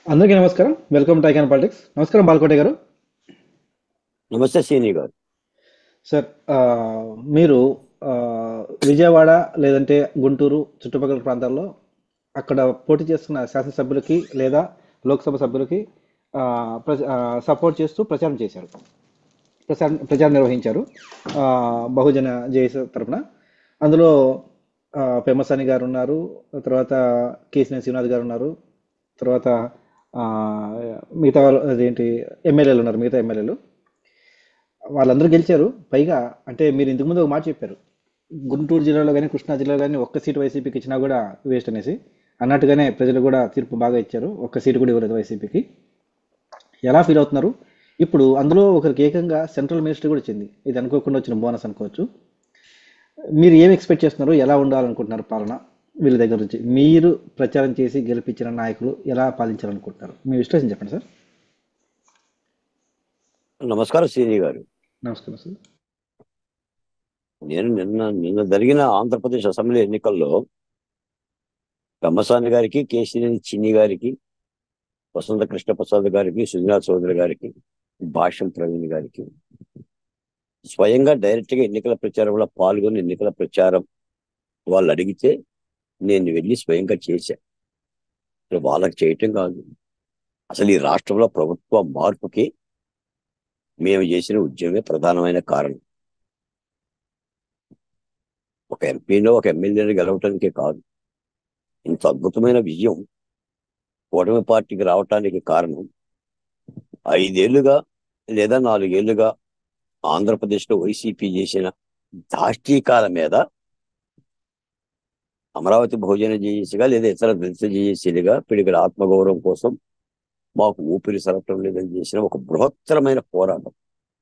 అందరికీ నమస్కారం welcome to icon politics నమస్కారం బాలకోట గారు నమస్తే శ్రీని గారు సార్ ఆ, మీరు ఆ, విజయవాడ లేదంటే గుంటూరు చుట్టుపక్కల ప్రాంతాల్లో అక్కడ పోటీ చేస్తున్న శాసనసభ్యులకి లేదా లోక్సభ సభ్యులకి ఆ, ప్ర- ఆ, సపోర్ట్ చేస్తూ ప్రచారం చేశారు ప్రచారం ప్రచారం నిర్వహించారు ఆ, బహుజన జేఎస్ తరపున అందులో ఆ, పెమ్మసాని గారు ఉన్నారు తర్వాత కేసీఆర్ శ్రీనాథ్ గారు ఉన్నారు తర్వాత ఆ, మిగతా వాళ్ళు అదేంటి ఎమ్మెల్యేలు ఉన్నారు మిగతా ఎమ్మెల్యేలు వాళ్ళందరూ గెలిచారు పైగా అంటే మీరు ఇంతకు ముందు ఒక మాట చెప్పారు గుంటూరు జిల్లాలో కానీ కృష్ణా జిల్లాలో కానీ ఒక్క సీటు వైసీపీకి ఇచ్చినా కూడా వేస్ట్ అనేసి అన్నట్టుగానే ప్రజలు కూడా తీర్పు బాగా ఇచ్చారు ఒక్క సీటు కూడా ఇవ్వలేదు వైసీపీకి ఎలా ఫీల్ అవుతున్నారు ఇప్పుడు అందులో ఒకరికి ఏకంగా సెంట్రల్ మినిస్టర్ కూడా వచ్చింది ఇది అనుకోకుండా వచ్చిన బోనస్ అనుకోవచ్చు మీరు ఏం ఎక్స్పెక్ట్ చేస్తున్నారు ఎలా ఉండాలనుకుంటున్నారు పాలన వీళ్ళ దగ్గర నుంచి మీరు ప్రచారం చేసి గెలిపించిన నాయకులు ఎలా పాలించాలనుకుంటున్నారు మీ విశ్లేషణ చెప్పండి సార్ నమస్కారం శ్రీని గారు నమస్కారం సార్ నేను నిన్న నిన్న జరిగిన ఆంధ్రప్రదేశ్ అసెంబ్లీ ఎన్నికల్లో కమ్మసాని గారికి కేసీఆర్ చిన్ని గారికి వసంత కృష్ణ ప్రసాద్ గారికి సుజనా చౌదరి గారికి భాష్యం ప్రవీణ్ గారికి స్వయంగా డైరెక్ట్ గా ఎన్నికల ప్రచారంలో పాల్గొని ఎన్నికల ప్రచారం వాళ్ళు అడిగితే నేను వెళ్ళి స్వయంగా చేశా అసలు వాళ్ళకి చేయటం కాదు అసలు ఈ రాష్ట్రంలో ప్రభుత్వ మార్పుకి మేము చేసిన ఉద్యమే ప్రధానమైన కారణం ఒక ఎంపీనో ఒక ఎమ్మెల్యేని గెలవటానికే కాదు ఇంత అద్భుతమైన విజయం ఓటమి పార్టీకి రావటానికి కారణం ఐదేళ్లుగా లేదా నాలుగేళ్లుగా ఆంధ్రప్రదేశ్లో వైసీపీ చేసిన దాష్టీకాల మీద అమరావతి భోజన జేఏసీగా లేదా ఇతర దళిత జేఏసీలుగా పిడిగల ఆత్మగౌరవం కోసం మాకు ఊపిరి సరఫరం లేదని చేసిన ఒక బృహత్తరమైన పోరాటం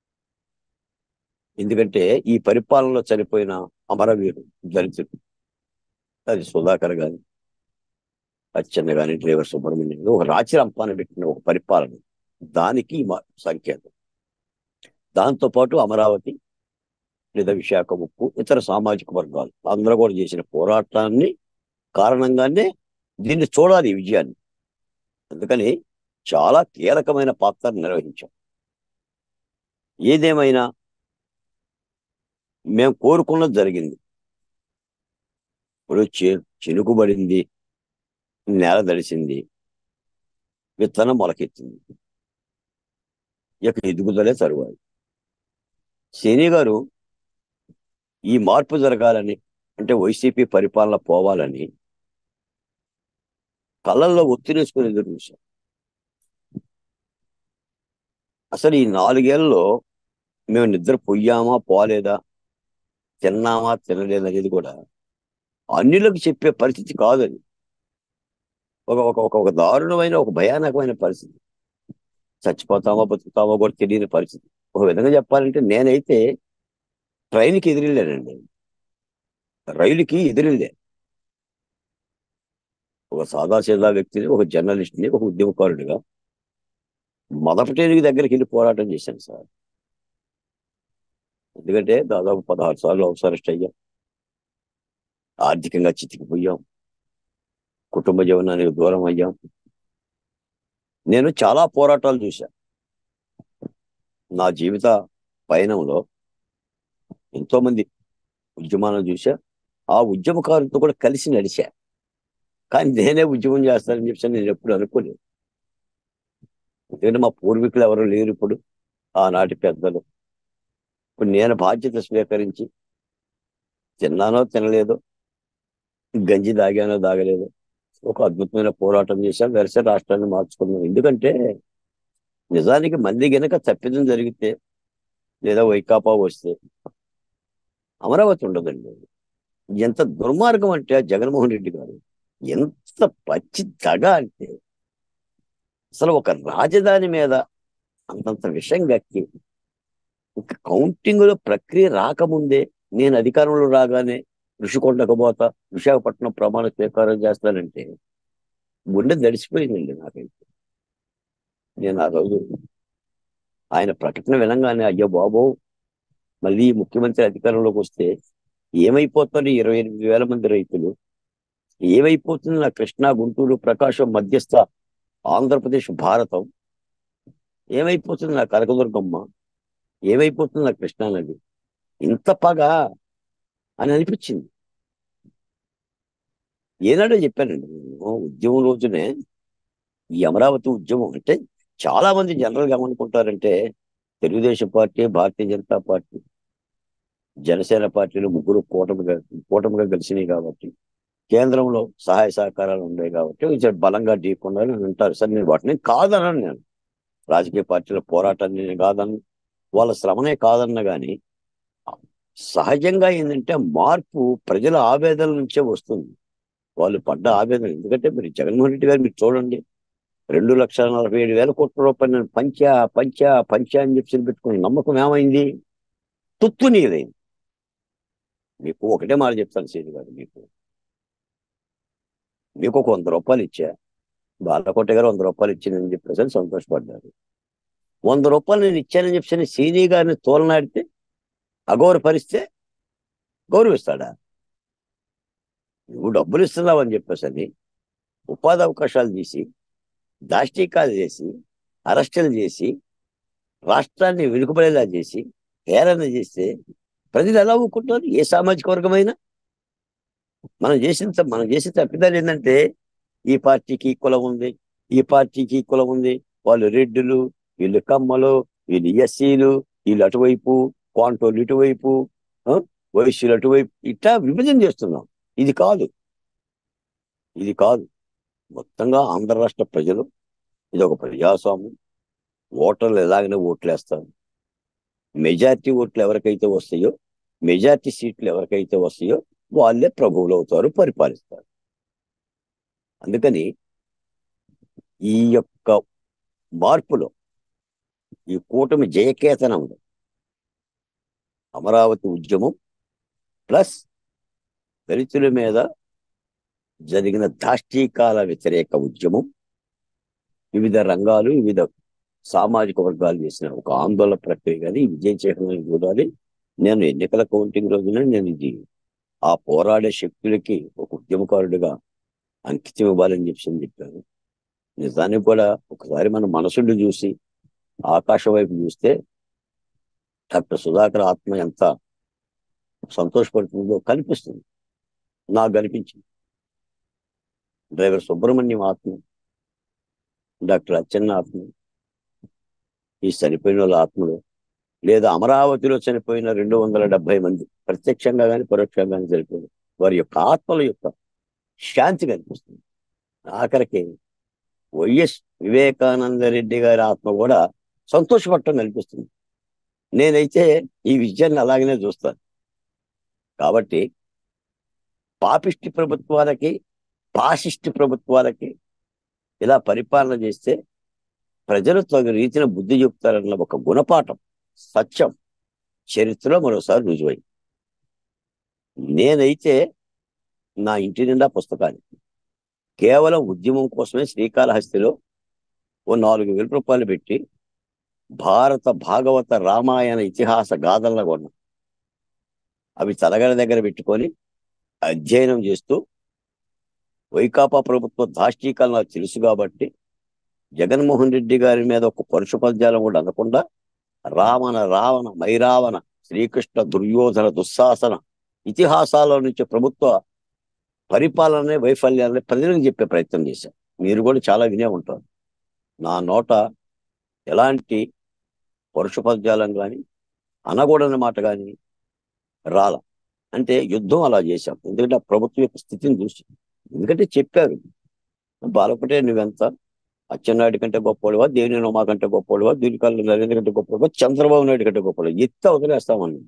ఎందుకంటే ఈ పరిపాలనలో చనిపోయిన అమరవీరు దళితుడు అది సుధాకర్ గాని అచ్చెన్న గాని డ్రైవర్ సుబ్రహ్మణ్యం గాని ఒక రాచిరంపాన పెట్టిన ఒక పరిపాలన దానికి ఈ మా- సంకేతం దాంతో పాటు అమరావతి లేదా విశాఖ ముప్పు ఇతర సామాజిక వర్గాలు అందరూ కూడా చేసిన పోరాటాన్ని కారణంగానే దీన్ని చూడాలి ఈ విజయాన్ని అందుకని చాలా కీలకమైన పాత్ర నిర్వహించాం ఏదేమైనా మేము కోరుకున్నది జరిగింది ఇప్పుడు చె- చినుకుబడింది నేల దడిసింది విత్తనం మొలకెత్తింది ఇక ఎదుగుదలే తరువాయి శని గారు ఈ మార్పు జరగాలని అంటే వైసీపీ పరిపాలన పోవాలని కళ్ళల్లో ఒత్తిరేసుకుని ఎదురు చూశాం అసలు ఈ నాలుగేళ్లలో మేము నిద్ర పొయ్యామా పోలేదా తిన్నామా తినలేదా అనేది కూడా అన్యులకు చెప్పే పరిస్థితి కాదు అది ఒక ఒక ఒక ఒక దారుణమైన ఒక భయానకమైన పరిస్థితి చచ్చిపోతామా బతుకుతామా కూడా తెలియని పరిస్థితి ఒక విధంగా చెప్పాలంటే నేనైతే ట్రైన్కి ఎదిరిల్లానండి రైలుకి ఎదిరిల్లే ఒక సాదాసీదా వ్యక్తిని ఒక జర్నలిస్ట్ని ఒక ఉద్యమకారుడిగా మొదపటేనికి దగ్గరికి వెళ్ళి పోరాటం చేశాను సార్ ఎందుకంటే దాదాపు పదహారు సార్లు హౌస్ అరెస్ట్ అయ్యాం ఆర్థికంగా చితికిపోయాం కుటుంబ జీవనానికి దూరం అయ్యాం నేను చాలా పోరాటాలు చూశా నా జీవిత పయనంలో ఎంతో మంది ఉద్యమాలను చూశా ఆ ఉద్యమకారులతో కూడా కలిసి నడిచా కానీ నేనే ఉద్యమం చేస్తానని చెప్పి నేను ఎప్పుడు అనుకోలేదు ఎందుకంటే మా పూర్వీకులు ఎవరు లేరు ఇప్పుడు ఆనాటి పెద్దలు ఇప్పుడు నేను బాధ్యత స్వీకరించి తిన్నానో తినలేదో గంజి దాగానో దాగలేదో ఒక అద్భుతమైన పోరాటం చేశాం వెరస రాష్ట్రాన్ని మార్చుకున్నాం ఎందుకంటే నిజానికి మంది గనక తప్పిదం జరిగితే లేదా వైకాపా వస్తే అమరావతి ఉండదండి ఎంత దుర్మార్గం అంటే ఆ జగన్మోహన్ రెడ్డి గారు ఎంత పచ్చి దగ అంటే అసలు ఒక రాజధాని మీద అంతంత విషయం గక్కి ఇంకా కౌంటింగ్ లో ప్రక్రియ రాకముందే నేను అధికారంలో రాగానే ఋషికొండకు పోతా విశాఖపట్నం ప్రమాణ స్వీకారం చేస్తానంటే గుండె దడిసిపోయిందండి నాకైతే నేను ఆ రోజు ఆయన ప్రకటన వినంగానే అయ్యో బాబో మళ్ళీ ఈ ముఖ్యమంత్రి అధికారంలోకి వస్తే ఏమైపోతారు ఈ ఇరవై ఎనిమిది వేల మంది రైతులు ఏమైపోతుంది నా కృష్ణా గుంటూరు ప్రకాశం మధ్యస్థ ఆంధ్రప్రదేశ్ భారతం ఏమైపోతుంది నా కనకదుర్గమ్మ ఏమైపోతుంది నా కృష్ణానది ఇంత పగ అని అనిపించింది ఏనాడో చెప్పానండి నేను ఉద్యమం రోజునే ఈ అమరావతి ఉద్యమం అంటే చాలా మంది జనరల్ గా ఏమనుకుంటారంటే తెలుగుదేశం పార్టీ భారతీయ జనతా పార్టీ జనసేన పార్టీలు ముగ్గురు కూటమిగా కూటమిగా కలిసినాయి కాబట్టి కేంద్రంలో సహాయ సహకారాలు ఉన్నాయి కాబట్టి కొంచెం బలంగా ఢీకొన్నారని అంటారు సరే నేను వాటిని కాదనను నేను రాజకీయ పార్టీల పోరాటాన్ని నేను కాదన్ను వాళ్ళ శ్రమనే కాదన్న కానీ సహజంగా ఏంటంటే మార్పు ప్రజల ఆవేదన నుంచే వస్తుంది వాళ్ళు పడ్డ ఆవేదన ఎందుకంటే మీరు జగన్మోహన్ రెడ్డి గారు మీరు చూడండి రెండు లక్షల నలభై ఏడు వేల కోట్ల రూపాయలు నేను పంచా పంచా పంచా అని చెప్పి పెట్టుకుని నమ్మకం ఏమైంది తుత్తు నీరైంది మీకు ఒకటే మాట చెప్తాను సీని గారు మీకు మీకు ఒక వంద రూపాయలు ఇచ్చా బాలకోట గారు వంద రూపాయలు ఇచ్చిందని చెప్పి ప్రజలు సంతోషపడ్డారు వంద రూపాయలు నేను ఇచ్చానని చెప్పి సీని గారిని తోలనాడితే అగౌరవపరిస్తే గౌరవిస్తాడా నువ్వు డబ్బులు ఇస్తున్నావు అని చెప్పేసని ఉపాధి అవకాశాలు తీసి దాష్టీకాలు చేసి అరెస్టులు చేసి రాష్ట్రాన్ని వెనుకబడేలా చేసి హేళన చేస్తే ప్రజలు ఎలా ఊరుకుంటారు ఏ సామాజిక వర్గమైనా మనం చేసిన తప్పు- మనం చేసిన తప్పిదాలు ఏంటంటే ఈ పార్టీకి ఈ కులం ఉంది ఈ పార్టీకి ఈ కులం ఉంది వాళ్ళు రెడ్డులు వీళ్ళు కమ్మలు వీళ్ళు ఎస్సీలు వీళ్ళు అటువైపు క్వాంటోలు ఇటువైపు ఆ, వైశ్యులు అటువైపు ఇట్లా విభజన చేస్తున్నాం ఇది కాదు ఇది కాదు మొత్తంగా ఆంధ్ర రాష్ట్ర ప్రజలు ఇది ఒక ప్రజాస్వామ్యం ఓటర్లు ఎలాగనే ఓట్లు వేస్తారు మెజారిటీ ఓట్లు ఎవరికైతే వస్తాయో మెజారిటీ సీట్లు ఎవరికైతే వస్తాయో వాళ్ళే ప్రభువులు అవుతారు పరిపాలిస్తారు అందుకని ఈ యొక్క మార్పులో ఈ కూటమి జయకేతనంలో అమరావతి ఉద్యమం ప్లస్ దళితుల మీద జరిగిన దాష్టీకాల వ్యతిరేక ఉద్యమం వివిధ రంగాలు వివిధ సామాజిక వర్గాలు చేసిన ఒక ఆందోళన ప్రక్రియ కానీ విజయం చేయడం చూడాలి నేను ఎన్నికల కౌంటింగ్ రోజున నేను ఇది ఆ పోరాడే శక్తులకి ఒక ఉద్యమకారుడిగా అంకితం ఇవ్వాలని చెప్పి చెప్పాను నిజానికి కూడా ఒకసారి మన మనసుని చూసి ఆకాశం వైపు చూస్తే డాక్టర్ సుధాకర్ ఆత్మ ఎంత సంతోషపడుతుందో కనిపిస్తుంది నాకు కనిపించింది డ్రైవర్ సుబ్రహ్మణ్యం ఆత్మ డాక్టర్ అచ్చెన్న ఆత్మ ఈ చనిపోయిన వాళ్ళ ఆత్మలు లేదా అమరావతిలో చనిపోయిన రెండు వందల డెబ్బై మంది ప్రత్యక్షంగా కానీ పరోక్షంగా కానీ చనిపోయిన వారి యొక్క ఆత్మల యొక్క శాంతి కనిపిస్తుంది ఆఖరికి వైఎస్ వివేకానంద రెడ్డి గారి ఆత్మ కూడా సంతోషపడటం కనిపిస్తుంది నేనైతే ఈ విజయాన్ని అలాగనే చూస్తాను కాబట్టి పాపిష్టి ప్రభుత్వాలకి పాసిష్టి ప్రభుత్వాలకి ఇలా పరిపాలన చేస్తే ప్రజలు తగు రీతిన బుద్ధి చెప్తారన్న ఒక గుణపాఠం సత్యం చరిత్రలో మరోసారి రుజువై నేనైతే నా ఇంటి నిండా పుస్తకాలు కేవలం ఉద్యమం కోసమే శ్రీకాళహస్తిలో ఓ నాలుగు వేల రూపాయలు పెట్టి భారత భాగవత రామాయణ ఇతిహాస గాథలను కొన్నా అవి తలగడ దగ్గర పెట్టుకొని అధ్యయనం చేస్తూ వైకాపా ప్రభుత్వ దాష్టీకాలు నాకు తెలుసు కాబట్టి జగన్మోహన్ రెడ్డి గారి మీద ఒక పరుష పద్యాలను కూడా అనకుండా రావణ రావణ మైరావణ శ్రీకృష్ణ దుర్యోధన దుస్సాసన ఇతిహాసాల నుంచి ప్రభుత్వ పరిపాలన వైఫల్యాలని ప్రజలకు చెప్పే ప్రయత్నం చేశాను మీరు కూడా చాలా వినే ఉంటారు నా నోట ఎలాంటి పరుష పద్యాలను కానీ అనకూడని మాట కానీ రాల అంటే యుద్ధం అలా చేశాం ఎందుకంటే ఆ ప్రభుత్వం యొక్క స్థితిని చూసి ఎందుకంటే చెప్పారు బాలపటే నువ్వెంత అచ్చెన్నాయుడు కంటే గొప్పవాడువా దేవిని ఉమా కంటే గొప్పవాడువా దీనికాల నరేంద్ర కంటే గొప్పవాడువా చంద్రబాబు నాయుడు కంటే గొప్పవాడు ఎత్త వదిలేస్తామని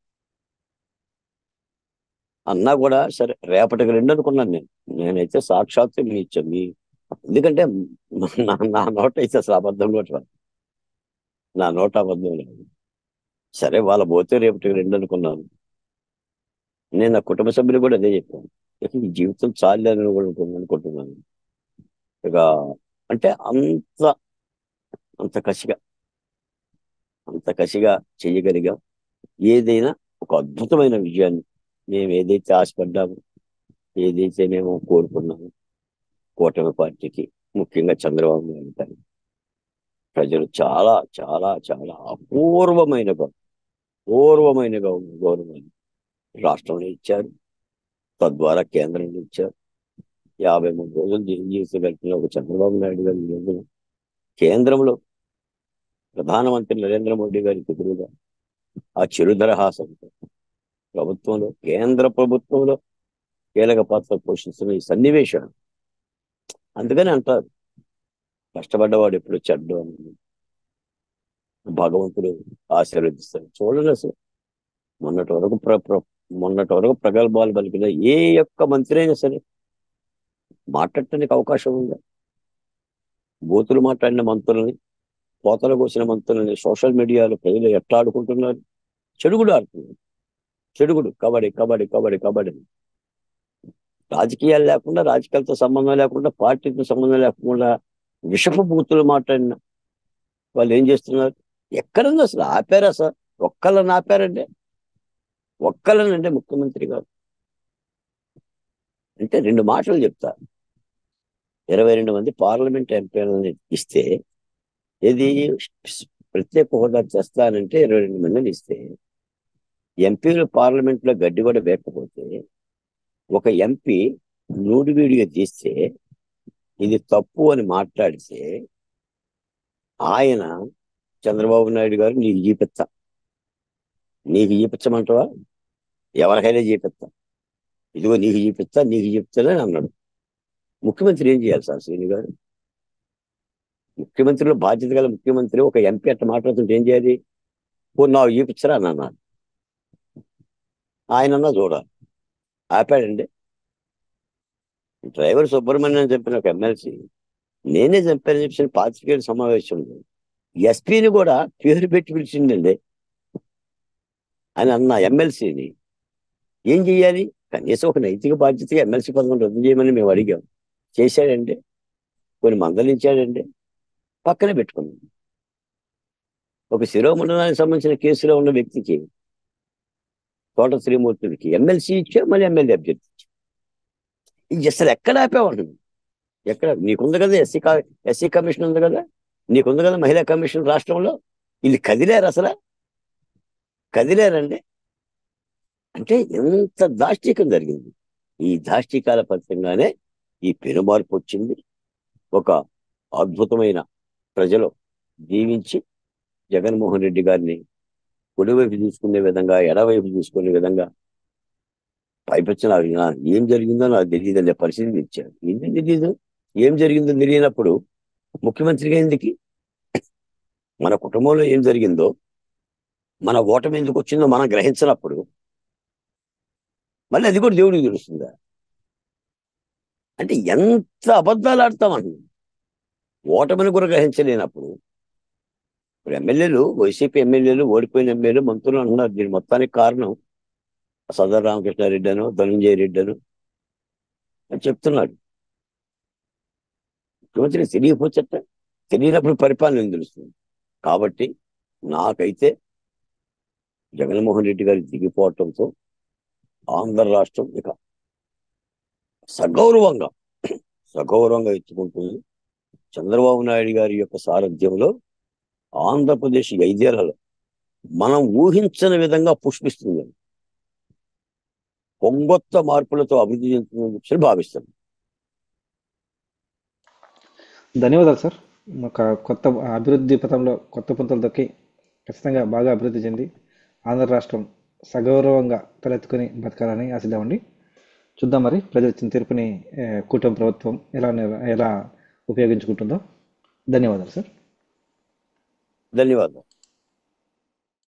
అన్నా కూడా సరే రేపటికి రెండు అనుకున్నాను నేను నేనైతే సాక్షాత్తు మీ ఇచ్చాను మీ ఎందుకంటే నా నా నోట అయితే అసలు అబద్ధం కూడా రాదు. నా నోట అబద్ధం లేదు సరే వాళ్ళ పోతే రేపటికి రెండు అనుకున్నాను నేను నా కుటుంబ సభ్యులు కూడా అదే చెప్పాను ఇక ఈ జీవితం చాలని కూడా అనుకు- అనుకుంటున్నాను ఇక అంటే అంత అంత కసిగా అంత కసిగా చేయగలిగాం ఏదైనా ఒక అద్భుతమైన విజయాన్ని మేము ఏదైతే ఆశపడ్డామో ఏదైతే మేము కోరుకున్నామో కూటమి పార్టీకి ముఖ్యంగా చంద్రబాబు నాయుడు గారిని ప్రజలు చాలా చాలా చాలా అపూర్వమైన గౌరవం అపూర్వమైన గౌరవం గౌరవాన్ని రాష్ట్రంలో ఇచ్చారు తద్వారా కేంద్రంలో ఇచ్చారు యాభై మూడు రోజులు జైలు చేసి గడిపిన ఒక చంద్రబాబు నాయుడు గారి రోజున కేంద్రంలో ప్రధానమంత్రి నరేంద్ర మోడీ గారి ఎదురుగా ఆ చిరుదరహాసంతో ప్రభుత్వంలో కేంద్ర ప్రభుత్వంలో కీలక పాత్ర పోషిస్తున్న ఈ సన్నివేశం అందుకని అంటారు కష్టపడ్డవాడు ఎప్పుడు చెడ్డు అని భగవంతుడు ఆశీర్వదిస్తాడు చూడండి అసలు మొన్నటి వరకు ప్ర ప్ర- మొన్నటి వరకు ప్రగల్భాలు పలికిన ఏ యొక్క మంత్రి అయినా సరే మాట్లాడటానికి అవకాశం ఉందా బూతులు మాట్లాడిన మంత్రులని కోతలు కోసిన మంత్రులని సోషల్ మీడియాలో ప్రజలు ఎట్లా ఆడుకుంటున్నారు చెడుగుడు ఆడుతున్నారు చెడుగుడు కబడ్డీ కబడ్డీ కబడ్డీ కబడ్డీ అని. రాజకీయాలు లేకుండా రాజకీయాలతో సంబంధం లేకుండా పార్టీతో సంబంధం లేకుండా విషపు బూతులు మాట్లాడిన వాళ్ళు ఏం చేస్తున్నారు ఎక్కడుంది అసలు ఆపారా సార్ ఒక్కళ్ళని ఆపారంటే ఒక్కళ్ళనంటే ముఖ్యమంత్రి గారు అంటే రెండు మాటలు చెప్తా ఇరవై రెండు మంది పార్లమెంట్ ఎంపీలను ఇస్తే ఇది ప్రత్యేక హోదా చేస్తానంటే ఇరవై రెండు మందిని ఇస్తే ఎంపీలు పార్లమెంట్ లో గడ్డి కూడా వేయకపోతే ఒక ఎంపీ నూడి వీడియో తీస్తే ఇది తప్పు అని మాట్లాడితే ఆయన చంద్రబాబు నాయుడు గారు నీకు చూపిస్తా నీకు చూపించమంటావా ఎవరికైనా చూపిస్తా ఇదిగో నీకు చూపిస్తా నీకు చెప్తానని అన్నాడు ముఖ్యమంత్రి ఏం చేయాలి సార్ శ్రీని గారు ముఖ్యమంత్రిలో బాధ్యత గల ముఖ్యమంత్రి ఒక ఎంపీ అట్లా మాట్లాడుతుంటే ఏం చేయాలి ఓ నాకు చూపించరా అని అన్నాడు ఆయనన్నా చూడాలి ఆపాడండి డ్రైవర్ సుబ్రహ్మణ్యం చెప్పిన ఒక ఎమ్మెల్సీ నేనే చంపానని చెప్పిన పాత్రికేయుల సమావేశం ఉంది ఎస్పీని కూడా పేరు పెట్టి పిలిచిండండి అని అన్న ఎమ్మెల్సీని ఏం చెయ్యాలి కనీసం ఒక నైతిక బాధ్యతగా ఎమ్మెల్సీ పదకొండు రద్దు చేయమని మేము అడిగాం చేశాడండి కొన్ని మందలించాడండి పక్కనే పెట్టుకున్నాం ఒక శిరోమండలానికి సంబంధించిన కేసులో ఉన్న వ్యక్తికి తోట శ్రీమూర్తుడికి ఎమ్మెల్సీ ఇచ్చాం మళ్ళీ ఎమ్మెల్యే అభ్యర్థి ఇచ్చాం ఇది అసలు ఎక్కడ ఆపేవాడు ఎక్కడ నీకుంది కదా ఎస్సీ ఎస్సీ కమిషన్ ఉంది కదా నీకుంది కదా మహిళా కమిషన్ రాష్ట్రంలో వీళ్ళు కదిలేరు అసలు కదిలేరండి అంటే ఎంత దాష్టికం జరిగింది ఈ దాష్టికాల ఫలితంగానే ఈ పెనుమార్పు వచ్చింది ఒక అద్భుతమైన ప్రజలు జీవించి జగన్మోహన్ రెడ్డి గారిని కుడివైపు చూసుకునే విధంగా ఎడవైపు చూసుకునే విధంగా పైపచ్చిన ఏం జరిగిందో నాకు తెలియదు అనే పరిస్థితిని ఇచ్చారు ఏం తెలియదు ఏం జరిగిందో తెలియనప్పుడు ముఖ్యమంత్రిగా ఎందుకు మన కుటుంబంలో ఏం జరిగిందో మన ఓటమి ఎందుకు వచ్చిందో మనం గ్రహించినప్పుడు మళ్ళీ అది కూడా దేవుడికి తెలుస్తుందా అంటే ఎంత అబద్ధాలు ఆడతామని ఓటమిని కూడా గ్రహించలేనప్పుడు ఇప్పుడు ఎమ్మెల్యేలు వైసీపీ ఎమ్మెల్యేలు ఓడిపోయిన ఎమ్మెల్యేలు మంత్రులు అంటున్నారు దీని మొత్తానికి కారణం సదర్ రామకృష్ణారెడ్డి అను ధనంజయ రెడ్డి అను అని చెప్తున్నాడు ముఖ్యమంత్రి తెలియకపోచ్చట తెలియనప్పుడు పరిపాలన ఏం తెలుస్తుంది కాబట్టి నాకైతే జగన్మోహన్ రెడ్డి గారి దిగిపోవటంతో ఆంధ్ర రాష్ట్రం ఇక సగౌరవంగా సగౌరవంగా ఎత్తుకుంటుంది చంద్రబాబు నాయుడు గారి యొక్క సారథ్యంలో ఆంధ్రప్రదేశ్ ఈ ఐదేళ్లలో మనం ఊహించని విధంగా పుష్పిస్తుంది పొంగొత్త మార్పులతో అభివృద్ధి చెందుతుందని చెప్పి భావిస్తాను ధన్యవాదాలు సార్ ఒక కొత్త అభివృద్ధి పథంలో కొత్త పుంతలు దొక్కి ఖచ్చితంగా బాగా అభివృద్ధి చెంది ఆంధ్ర రాష్ట్రం సగౌరవంగా తలెత్తుకొని బతకాలని ఆశిద్దామండి చూద్దాం మరి ప్రజలు ఇచ్చిన తీర్పుని ఏ, కూటమి ప్రభుత్వం ఎలా నిర్- ఎలా ఉపయోగించుకుంటుందో ధన్యవాదాలు సార్ ధన్యవాదాలు